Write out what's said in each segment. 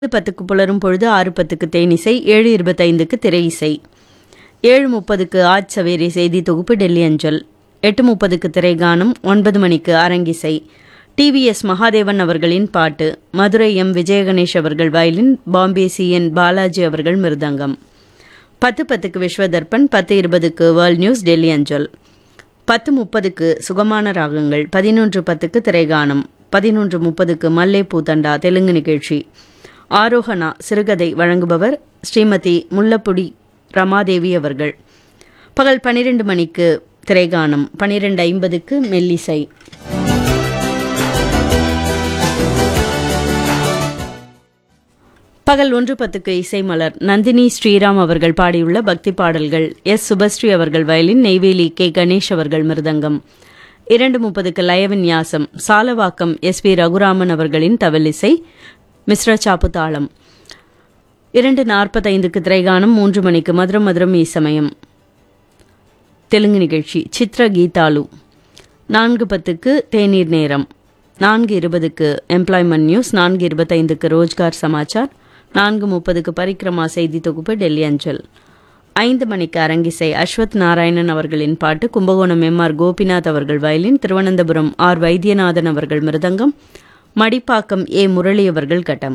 பத்துக்கு புலரும் பொழுது ஆறு பத்துக்கு தேனிசை ஏழு இருபத்தைந்துக்கு திரை இசை ஏழு முப்பதுக்கு ஆஜ் சவேரி செய்தி தொகுப்பு டெல்லி அஞ்சல் எட்டு முப்பதுக்கு திரைகானம் ஒன்பது மணிக்கு அரங்கிசை டிவிஎஸ் மகாதேவன் அவர்களின் பாட்டு மதுரை எம் விஜயகணேஷ் அவர்கள் violin Bombay C N Balaji அவர்கள் மிருதங்கம் பத்து பத்துக்கு விஸ்வதர்பன் பத்து இருபதுக்கு வேர்ல்ட் நியூஸ் டெல்லி அஞ்சல் பத்து முப்பதுக்கு சுகமான ராகங்கள் பதினொன்று பத்துக்கு திரைகானம் பதினொன்று முப்பதுக்கு மல்லே பூத்தண்டா தெலுங்கு நிகழ்ச்சி ஆரோகணா சிறுகதை வழங்குபவர் ஸ்ரீமதி முல்லப்புடி ரமாதேவி அவர்கள் பகல் பன்னிரண்டு மணிக்கு திரைகானம் பன்னிரெண்டு ஐம்பதுக்கு மெல்லிசை பகல் ஒன்று பத்துக்கு இசைமலர் நந்தினி ஸ்ரீராம் அவர்கள் பாடியுள்ள பக்தி பாடல்கள் எஸ் சுபஸ்ரீ அவர்கள் வயலின் நெய்வேலி கே கணேஷ் அவர்கள் மிருதங்கம் இரண்டு முப்பதுக்கு லயவின்யாசம் சாலவாக்கம் எஸ் பி ரகுராமன் அவர்களின் தவலிசை மிஸ்ர சாப்பு தாளம் இரண்டு நாற்பத்தைந்துக்கு திரைகானம் மூன்று மணிக்கு மதுரம் மதுரம் இசமயம் தெலுங்கு நிகழ்ச்சி சித்ர கீதாலு நான்கு பத்துக்கு தேநீர் நேரம் நான்கு இருபதுக்கு எம்ப்ளாய்மெண்ட் நியூஸ் நான்கு இருபத்தைந்துக்கு ரோஜ்கார் சமாச்சார் நான்கு முப்பதுக்கு பரிக்ரமா செய்தி தொகுப்பு டெல்லி அஞ்சல் ஐந்து மணிக்கு அரங்கிசை அஸ்வத் நாராயணன் அவர்களின் பாட்டு கும்பகோணம் எம் ஆர் கோபிநாத் அவர்கள் வயலின் திருவனந்தபுரம் ஆர் வைத்தியநாதன் அவர்கள் மிருதங்கம் மடிப்பாக்கம் ஏ முரளி அவர்கள் கட்டம்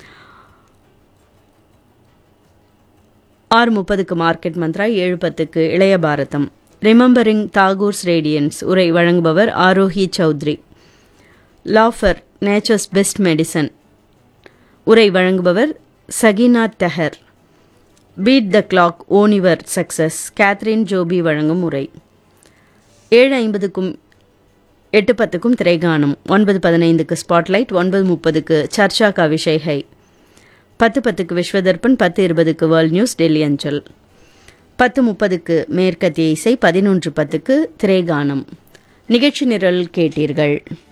ஆறு முப்பதுக்கு மார்க்கெட் மந்த்ரா ஏழு பத்துக்கு இளைய பாரதம் ரிமெம்பரிங் தாகூர்ஸ் ரேடியன்ஸ் உரை வழங்குபவர் Arohi Chowdhury laughter nature's best medicine உரை வழங்குபவர் Sakina Taher beat the clock on your success Catherine Joby வழங்கும் உரை ஏழு ஐம்பதுக்கும் எட்டு பத்துக்கும் திரைகானம் ஒன்பது பதினைந்துக்கு ஸ்பாட்லைட் ஒன்பது முப்பதுக்கு சர்ச்சா கா விஷய்ஹை பத்து பத்துக்கு விஸ்வதர்பன் பத்து இருபதுக்கு வேர்ல்ட் நியூஸ் டெல்லி அஞ்சல் பத்து முப்பதுக்கு மேற்கத்திய இசை பதினொன்று பத்துக்கு திரைகானம் நிகழ்ச்சி நிரல் கேட்டீர்கள்